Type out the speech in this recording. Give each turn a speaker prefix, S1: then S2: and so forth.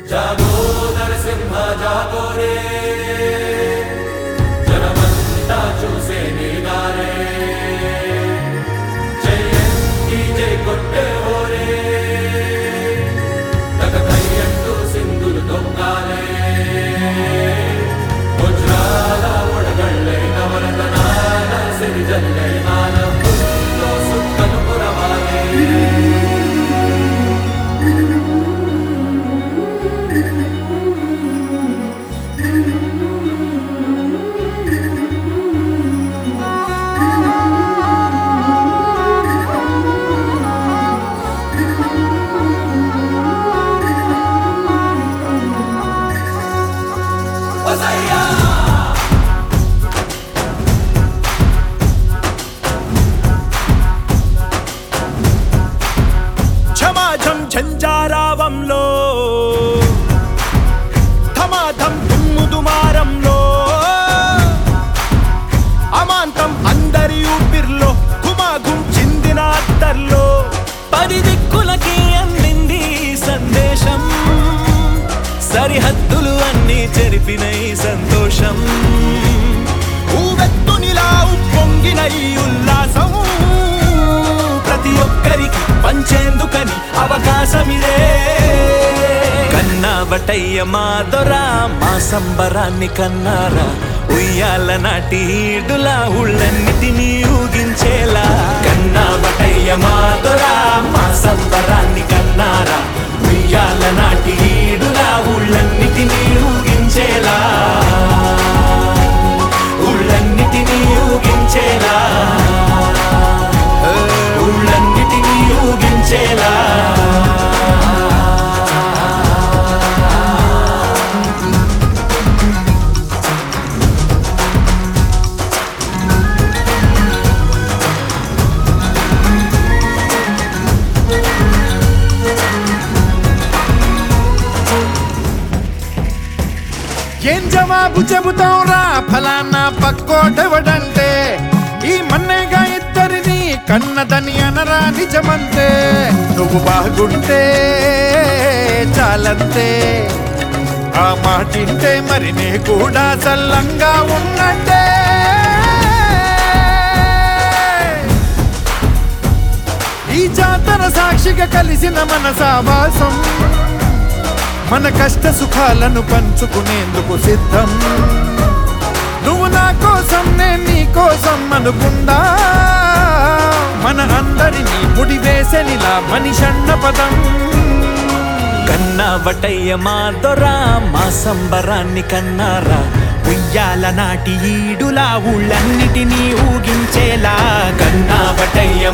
S1: జాగో నరసింహ జాగో రే జనమంతా చూసే నీగారే జయంతి జై కొట్టే హోరే తగదయ్యంటూ సింధులు దొంగాలే వజ్రాల ఒడగళ్ళే నవరతనాల సిరిజల్లే మానవుల్లో సుక్కను పురవాలే
S2: ఝమాఝం ఝంజారావంలో ధమాధం దుమ్ముదుమారంలో అమాంతం అందరి ఊపిర్లో గుమాగుం చిందిన అత్తర్లో పది దిక్కులకి అందింది ఈ సందేశం సరిహద్దులు అన్నీ చెరిపిన ఈ సంతోషం ఊవెత్తునిలా ఉప్పొంగిన ఈ ఉల్లాసం ప్రతి ఒక్కరికి పంచేందుకని అవకాశమిదే కన్నావటయ్య మా దొరా మా సంబరాన్ని కన్నారా ఉయ్యాల నాటి ఈడులా ఉళ్ళన్నిటినీ ఊగించేలా కన్నావటయ్య మా దొరా మా సంబరాన్ని కన్నారా ఉయ్యాల నాటి ఈడులా ఉళ్ళన్నిటినీ ఊగించేలా ఉళ్ళన్నిటినీ ఊగించేలా ఊళ్ళన్నిటినీ ఊగించేలా
S3: ఏం జవాబు చెబుతాం రా ఫలానా పక్కోటెవడంటే ఈ మన్నేగా ఇద్దరిని కన్నదని అనరా నిజమంతే నువ్వు బాగుంటే చాలంతే ఆ మాటింటే మరి నే కూడా చల్లంగా ఉన్నట్టే ఈ జాతర సాక్షిగా కలిసిన మన సావాసం మన కష్ట సుఖాలను పంచుకునేందుకు సిద్ధం నువ్వు నా కోసం నేను నీ కోసం అనుకుందా మన అందరినీ ముడివేసనిలా మనిషన్న పదం
S2: కన్నావటయ్య మా దొరా మా సంబరాన్ని కన్నారా ఉయ్యాల నాటి ఈడులా ఊళ్ళన్నిటినీ ఊగించేలా కన్నావటయ్య